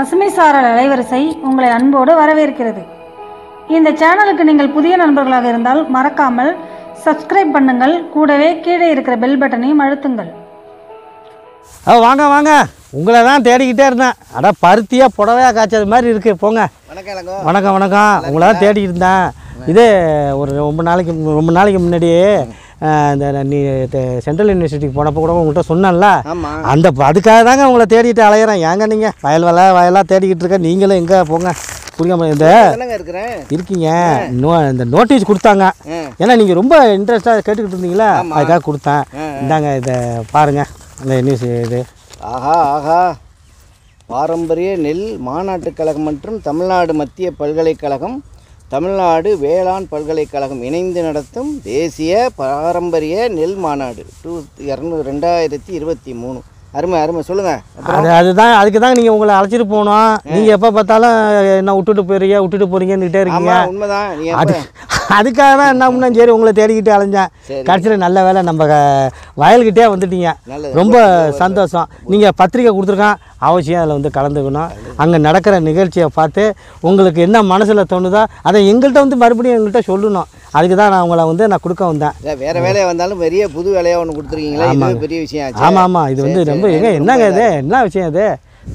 பசுமை சாரல் அலைவரிசை உங்களை அன்போடு வரவேற்கிறது இந்த சேனலுக்கு நீங்கள் புதிய நண்பர்களாக இருந்தால் மறக்காமல் சப்ஸ்கிரைப் பண்ணுங்கள் கூடவே கீழே இருக்கிற பெல் பட்டனையும் அழுத்துங்கள் ஆ வாங்க வாங்க உங்களை தான் தேடிக்கிட்டே இருந்தேன் அட பருத்தியாக புடவையாக காய்ச்சது மாதிரி இருக்குது போங்க வணக்கம் இளங்கோ வணக்கம் வணக்கம் உங்களை தான் தேடிக்கிட்டு இருந்தேன் இதே ஒரு ரொம்ப நாளைக்கு ரொம்ப நாளைக்கு முன்னாடி ஆ, இந்த நீ தெ- சென்ட்ரல் யூனிவர்சிட்டிக்கு போனப்போ கூட உங்கள்கிட்ட சொன்னேன்ல ஆமா அந்த அதுக்காக தாங்க உங்களை தேடிட்டு அலையிறேன் ஏங்க நீங்கள் வயல் வேலை வயலாக தேடிக்கிட்டு இருக்க நீங்களும் எங்கே போங்க புரியாம இந்த என்னங்க இருக்கிறேன் இருக்கீங்க நோ இந்த நோட்டீஸ் கொடுத்தாங்க ஆ. ஏன்னா நீங்கள் ரொம்ப இன்ட்ரெஸ்டாக கேட்டுக்கிட்டு இருந்தீங்களா அதுக்காக கொடுத்தேன் இந்தாங்க இதை பாருங்கள் இந்த நியூஸ் இது ஆஹா ஆஹா பாரம்பரிய நெல் மாநாட்டுக் கழகம் மற்றும் தமிழ்நாடு மத்திய பல்கலைக்கழகம் தமிழ்நாடு வேளாண் பல்கலைக்கழகம் இணைந்து நடத்தும் தேசிய பாரம்பரிய நெல் மாநாடு டூ இரநூறு ரெண்டாயிரத்தி இருபத்தி மூணு அருமை அருமை சொல்லுங்கள் அது அதுதான் அதுக்கு தான் நீங்கள் உங்களை அழைச்சிட்டு போகணும் நீங்கள் எப்போ பார்த்தாலும் என்ன விட்டுட்டு போறீங்க விட்டுட்டு போறீங்கன்னுட்டே இருக்கீங்க ஆமாம் உண்மைதான் நீ அது எப்ப- அதுக்காக தான் என்ன பண்ணேன் சரி உங்களை தேடிக்கிட்டு அலைஞ்சேன் சரி. கடைசியில் நல்ல வேலை நம்ம க- வயல்கிட்டே வந்துட்டீங்க நல்லது. ரொம்ப சந்தோஷம் நீங்கள் பத்திரிக்கை கொடுத்துருக்கான் அவசியம் அதில் வந்து கலந்துக்கணும் அங்கே நடக்கிற நிகழ்ச்சியை பார்த்து உங்களுக்கு என்ன மனசில் தோணுதோ அதை எங்கள்கிட்ட வந்து மறுபடியும் எங்கள்கிட்ட சொல்லணும் அதுக்கு தான் நான் உங்களை வந்து நான் கொடுக்க வந்தேன் இல்ல, வேற வேலையா வந்தாலும் பெரிய புது வேலையா ஒன்று கொடுத்துருக்கீங்களா இது பெரிய விஷயம் ஆச்சு ஆமாம் ஆமாம் இது வந்து ரொம்ப எங்க என்னங்க இது என்ன விஷயம் இது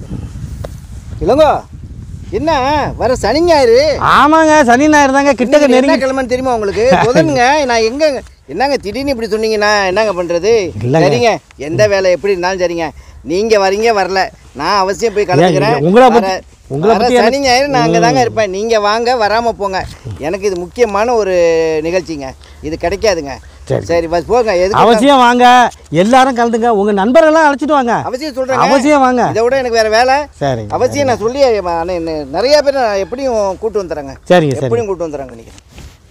இளங்கோ என்ன வர சனி ஞாயிறு ஆமாங்க சனி ஞாயிறு தாங்க கிட்டக்க இன்னைக்கு நெருங்கி என்ன கிழமைன்னு தெரியுமா உங்களுக்கு புதனுங்க நான் எங்க என்னங்க திடீர்னு இப்படி சொன்னீங்கன்னா என்னங்க பண்றது இல்லைங்க. சரிங்க எந்த வேலை எப்படி இருந்தாலும் சரிங்க நீங்க வரீங்க வரல நான் அவசியம் போய் கலந்துக்கிறேன் ஏன், உங்களை பத்தி- வர- உங்களை வர பத்தி சனி எனக்கு- ஞாயிறு நான் அங்கே தாங்க இருப்பேன் நீங்க வாங்க வராம போங்க எனக்கு இது முக்கியமான ஒரு நிகழ்ச்சிங்க இது கிடைக்காதுங்க சரி. சரி பஸ் போங்க எதுக்கு அவசியம் வாங்க எல்லாரும் கலந்துங்க உங்க நண்பர்கள்லாம் அழைச்சிட்டு வாங்க அவசியம் சொல்றேங்க அவசியம் வாங்க இதை விட எனக்கு வேற வேலை சரிங்க அவசியம் நான் சொல்லி ஆனா, என்ன- நிறைய பேர் நான் எப்படியும் கூட்டு வந்துடுறேங்க சரிங்க சரி எப்படியும் கூட்டு வந்துடுறாங்க நினைக்கிறேன்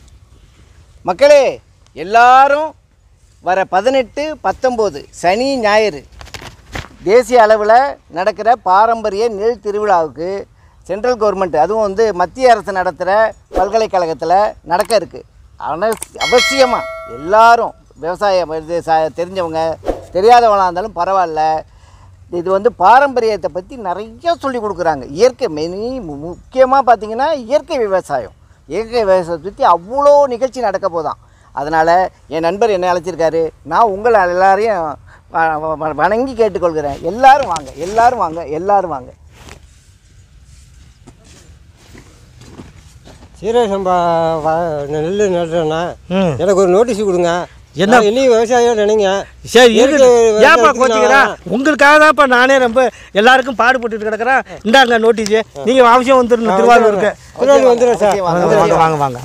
மக்களே எல்லாரும் வர பதினெட்டு பத்தொம்போது சனி ஞாயிறு தேசிய அளவில் நடக்கிற பாரம்பரிய நெல் திருவிழாவுக்கு சென்ட்ரல் கவர்மெண்ட் அதுவும் வந்து மத்திய அரசு நடத்துகிற பல்கலைக்கழகத்தில் நடக்க இருக்குது ஆனால் அவசியமாக எல்லாரும் விவசாயம் இது ச- தெரிஞ்சவங்க தெரியாதவங்களாக இருந்தாலும் பரவாயில்ல இது வந்து பாரம்பரியத்தை பற்றி நிறைய சொல்லி கொடுக்குறாங்க இயற்கை மெனி முக்கியமாக பார்த்தீங்கன்னா இயற்கை விவசாயம் இயற்கை விவசாயத்தை பற்றி அவ்வளோ நிகழ்ச்சி நடக்க போதாம் அதனால் என் நண்பர் என்னை அழைச்சிருக்காரு நான் உங்களை எல்லாரையும் வ- வ- வ- வணங்கி கேட்டுக்கொள்கிறேன் எல்லாரும் வாங்க எல்லாரும் வாங்க எல்லாரும் வாங்க சீரக சம்பா வ- நெல் நடுறேண்ணா ம். எனக்கு ஒரு நோட்டீஸ் கொடுங்க என்ன? நான் இனி விவசாயம் நினைங்க சரி இயற்கை இருக்கு விவசாயத்துக்கு ஏப்பா நான் கோச்சிக்கிறா உங்களுக்காக தான்ப்பா நானே ரொம்ப எல்லாருக்கும் பாடுபட்டுட்டு கிடக்குறேன் இந்தாங்க நோட்டீஸ் நீங்க அவசியம் வந்துடணும் திருவாரூருக்கு திருவாரூர் வந்துடுறேன் சார் அவசியம் வாங்க, வாங்க அவசியம் வாங்க வாங்க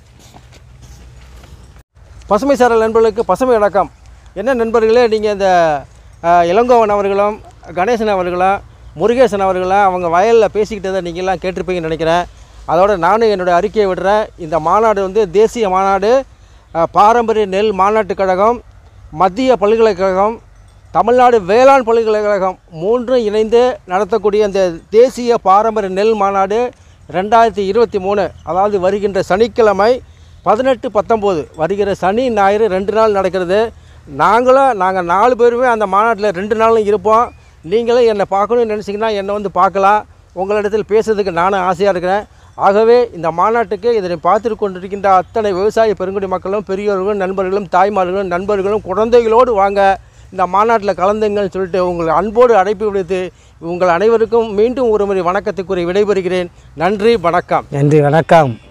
பசுமை சாரல் நண்பர்களுக்கு பசுமை வணக்கம் என்ன நண்பர்களே நீங்கள் இந்த அஹ், இளங்கோவன் அவர்களும் கணேசன் அவர்களும் முருகேசன் அவர்களும் அவங்க வயலில் பேசிக்கிட்டதை நீங்கள்லாம் கேட்டிருப்பீங்கன்னு நினைக்கிறேன் அதோட நானும் என்னோடய அறிக்கையை விடுறேன் இந்த மாநாடு வந்து தேசிய மாநாடு அஹ், பாரம்பரிய நெல் மாநாட்டுக் கழகம் மத்திய பல்கலைக்கழகம் தமிழ்நாடு வேளாண் பல்கலைக்கழகம் மூன்றும் இணைந்து நடத்தக்கூடிய இந்த தேசிய பாரம்பரிய நெல் மாநாடு ரெண்டாயிரத்தி இருபத்தி மூணு அதாவது வருகின்ற சனிக்கிழமை பதினெட்டு பத்தொம்போது வருகிற சனி ஞாயிறு ரெண்டு நாள் நடக்கிறது நாங்களும் நாங்கள் நாலு பேருமே அந்த மாநாட்டில் ரெண்டு நாளும் இருப்போம் நீங்களும் என்னை பார்க்கணும்னு நினச்சிங்கன்னா என்னை வந்து பார்க்கலாம் உங்களிடத்தில் பேசுறதுக்கு நானும் ஆசையாக இருக்கிறேன் ஆகவே இந்த மாநாட்டுக்கு இதனை பார்த்து கொண்டிருக்கின்ற அத்தனை விவசாய பெருங்குடி மக்களும் பெரியோர்களும் நண்பர்களும் தாய்மார்களும் நண்பர்களும் குழந்தைகளோடு வாங்க இந்த மாநாட்டில் கலந்துங்கன்னு சொல்லிட்டு உங்கள் அன்போடு அழைப்பு விடுத்து உங்கள் அனைவருக்கும் மீண்டும் ஒரு முறை வணக்கத்துக்குரிய விடைபெறுகிறேன் நன்றி வணக்கம் நன்றி வணக்கம்